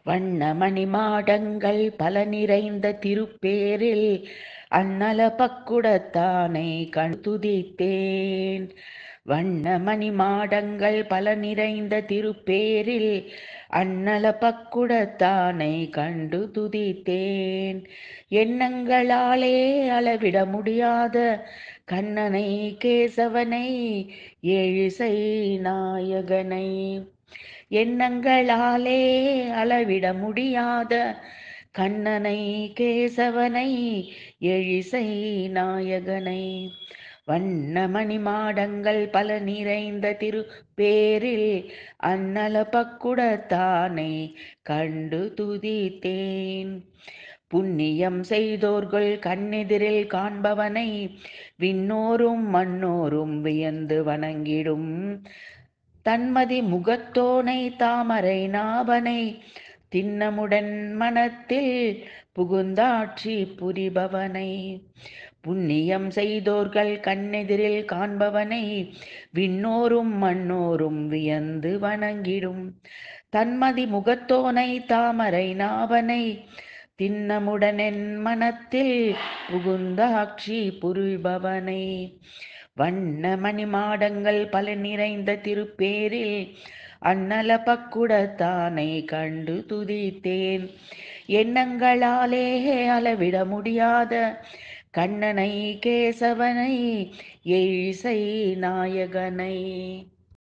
வண்ணமணி மாடங்கள் பல நிறைந்த திருப்பேரில் அன்னல பக்குடத்தானை கண் துதித்தேன் வண்ணமணி மாடங்கள் பல நிறைந்த திருப்பேரில் அன்னல பக்குடத்தானை கண்டு துதித்தேன் எண்ணங்களாலே அளவிட முடியாத கண்ணனை கேசவனை ஏழிசை நாயகனை எண்ணங்களாலே அளவிட முடியாத கண்ணனை கேசவனை எழிசை நாயகனை வண்ணமணி மாடங்கள் பல நிறைந்த திரு பேரில் அன்னல பக்குடத்தானை கண்டு துதித்தேன் புண்ணியம் செய்தோர்கள் கண்ணெதிரில் காண்பவனை விண்ணோரும் மண்ணோரும் வியந்து வணங்கிடும் தன்மதி முகத்தோனை தாமரை நாபனை திண்ணமுடன் மனத்தில் புகுந்தாட்சி புரிபவனை புண்ணியம் செய்தோர்கள் கண்ணெதிரில் காண்பவனை விண்ணோரும் மண்ணோரும் வியந்து வணங்கிடும் தன்மதி முகத்தோனை தாமரை நாவனை திண்ணமுடனென் மனத்தில் புகுந்தாட்சி புரிபவனை வண்ண மணி மாடங்கள் பல நிறைந்த திருப்பேரில் அன்னல பக்குடத்தானை கண்டு துதித்தேன் எண்ணங்களாலே அளவிட முடியாத கண்ணனை கேசவனை எழிசை நாயகனை